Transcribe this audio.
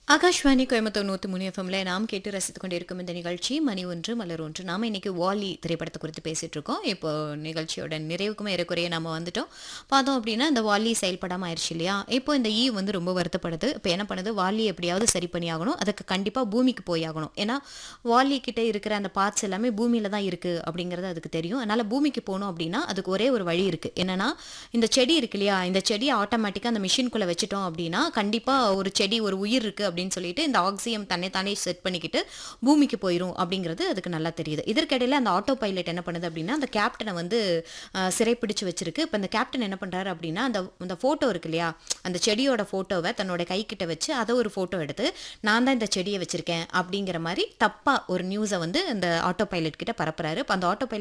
ஆகாஷ்வாணி கோயம்புத்தூர் நூற்றி மூணு எஃப்எம்ல நாம் கேட்டு ரசித்துக் கொண்டிருக்கும் இந்த நிகழ்ச்சி மணி ஒன்று மலர் ஒன்று நாம இன்னைக்கு வாலி திரைப்படத்தை குறித்து பேசிட்டு இருக்கோம் இப்போ நிகழ்ச்சியோட நிறைவுக்குமே ஏறக்குறைய நம்ம வந்துட்டோம் பார்த்தோம் அப்படின்னா இந்த வாலி செயல்படாம ஆயிடுச்சு இல்லையா இப்போ இந்த ஈ வந்து ரொம்ப வருத்தப்படுது இப்போ என்ன பண்ணுது வாலி எப்படியாவது சரி பண்ணி ஆகணும் அதுக்கு கண்டிப்பா பூமிக்கு போய் ஆகணும் ஏன்னா வாலி கிட்ட இருக்கிற அந்த பார்ட்ஸ் எல்லாமே பூமியில தான் இருக்கு அப்படிங்கிறது அதுக்கு தெரியும் அதனால பூமிக்கு போகணும் அப்படின்னா அதுக்கு ஒரே ஒரு வழி இருக்கு என்னன்னா இந்த செடி இருக்கு இல்லையா இந்த செடியை ஆட்டோமேட்டிக்காக அந்த மிஷின்குள்ளே வச்சுட்டோம் அப்படின்னா கண்டிப்பாக ஒரு செடி ஒரு உயிர் இருக்குது அப்படின்னு சொல்லிட்டு இந்த ஆக்சியம் தன்னை தானே செட் பண்ணிக்கிட்டு பூமிக்கு போயிடும் அப்படிங்கிறது அதுக்கு நல்லா தெரியுது இதற்கிடையில் அந்த ஆட்டோ பைலட் என்ன பண்ணுது அப்படின்னா அந்த கேப்டனை வந்து அஹ், சிறைப்பிடிச்சு வச்சிருக்கு இப்போ இந்த கேப்டன் என்ன பண்ணுறாரு அப்படின்னா அந்த அந்த ஃபோட்டோ இருக்கு இல்லையா அந்த செடியோட ஃபோட்டோவை தன்னோட கைக்கிட்ட வச்சு அதை ஒரு ஃபோட்டோ எடுத்து நான் தான் இந்த செடியை வச்சிருக்கேன் அப்படிங்கிற மாதிரி தப்பாக ஒரு நியூஸை வந்து அந்த ஆட்டோ பைலட் கிட்ட பரப்புறாரு இப்போ அந்த ஆட்டோ பைலட்